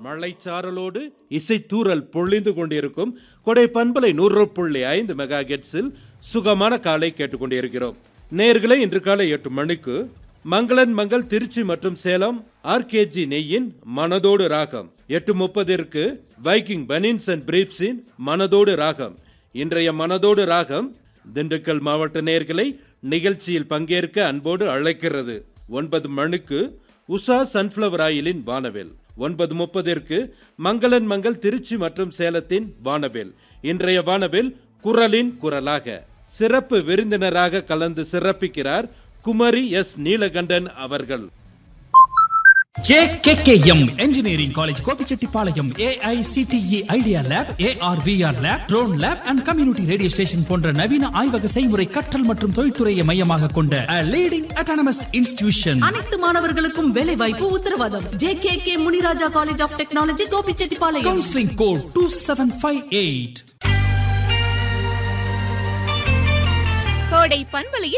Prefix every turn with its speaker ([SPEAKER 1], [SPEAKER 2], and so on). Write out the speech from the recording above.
[SPEAKER 1] மழைச்சாரலோடு இசைத்தூறல் பொழிந்து கொண்டிருக்கும் கொடை பண்பலை நூறு புள்ளி ஐந்து மெகா கெட்ஸில் சுகமான காலை கேட்டுக்கொண்டிருக்கிறோம் நேர்களை இன்று காலை எட்டு மணிக்கு மங்களன் மங்கள் திருச்சி மற்றும் சேலம் ஆர்கேஜி நெய்யின் மனதோடு ராகம் எட்டு முப்பதிற்கு வைக்கிங் பனின்ஸ் அண்ட் பிரீப்ஸின் மனதோடு ராகம் இன்றைய மனதோடு ராகம் திண்டுக்கல் மாவட்ட நேர்களை நிகழ்ச்சியில் பங்கேற்க அன்போடு அழைக்கிறது ஒன்பது மணிக்கு உஷா சன்ஃப்ளவர் ஆயிலின் வானவில் ஒன்பது முப்பதிற்கு மங்களன் மங்கள் திருச்சி மற்றும் சேலத்தின் வானவில் இன்றைய வானவில் குரலின் குரலாக சிறப்பு விருந்தினராக கலந்து சிறப்பிக்கிறார் குமரி எஸ் நீலகண்டன் அவர்கள்
[SPEAKER 2] JKKM engineering college Gobichettipalayam AICTE idea lab ARVR lab drone lab and community radio station போன்ற நவீன ஆய்வக செய்முறை கற்றல் மற்றும் தொழில்துறையை மையமாக கொண்ட லீடிங் அட்டானமஸ் இன்ஸ்டிடியூஷன்
[SPEAKER 3] அனைத்து மாணவர்களுக்கும் வேலை வாய்ப்பு உத்தரவாதம் J K K Muniraja college of technology Gobichettipalayam
[SPEAKER 2] counselling code two seven five eight
[SPEAKER 4] கோடை பண்பலையில்